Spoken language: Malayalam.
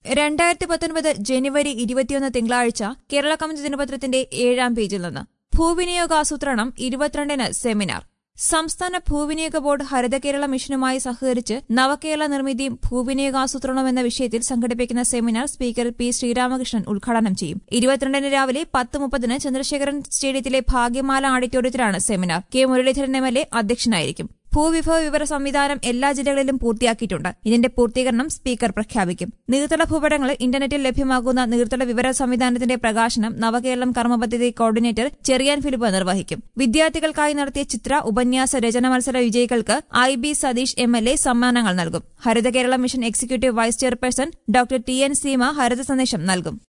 രണ്ടായിരത്തി പത്തൊൻപത് ജനുവരി ഇരുപത്തിയൊന്ന് തിങ്കളാഴ്ച കേരള കമ്മിറ്റി ദിനപത്രത്തിന്റെ ഏഴാം പേജിൽ നിന്ന് ഭൂവിനിയോഗാസൂത്രണം ഇരുപത്തിരണ്ടിന് സെമിനാർ സംസ്ഥാന ഭൂവിനിയോഗ ബോർഡ് ഹരിത കേരള മിഷനുമായി സഹകരിച്ച് നവകേരള നിർമ്മിതിയും ഭൂവിനിയോഗാസൂത്രണവും എന്ന വിഷയത്തിൽ സംഘടിപ്പിക്കുന്ന സെമിനാർ സ്പീക്കർ പി ശ്രീരാമകൃഷ്ണൻ ഉദ്ഘാടനം ചെയ്യും ഇരുപത്തിരണ്ടിന് രാവിലെ പത്ത് മുപ്പതിന് ചന്ദ്രശേഖരൻ സ്റ്റേഡിയത്തിലെ ഭാഗ്യമാല ഓഡിറ്റോറിയത്തിലാണ് seminar K Muraleedharan M L A അധ്യക്ഷനായിരിക്കും ഭൂവിഭവ വിവര സംവിധാനം എല്ലാ ജില്ലകളിലും പൂർത്തിയാക്കിയിട്ടുണ്ട് ഇതിന്റെ പൂർത്തീകരണം സ്പീക്കർ പ്രഖ്യാപിക്കും നീർത്തട ഭൂപടങ്ങൾ ഇന്റർനെറ്റിൽ ലഭ്യമാകുന്ന നീർത്തട വിവര സംവിധാനത്തിന്റെ പ്രകാശനം നവകേരളം കർമ്മ പദ്ധതി കോർഡിനേറ്റർ ചെറിയാൻ ഫിലിപ്പ് നിർവഹിക്കും വിദ്യാർത്ഥികൾക്കായി നടത്തിയ ചിത്ര ഉപന്യാസ രചന മത്സര വിജയികൾക്ക് I B Satheesh M L A സമ്മാനങ്ങൾ നൽകും Haritha Kerala mission executive vice chairperson doctor T N Seema ഹരിത സന്ദേശം നൽകും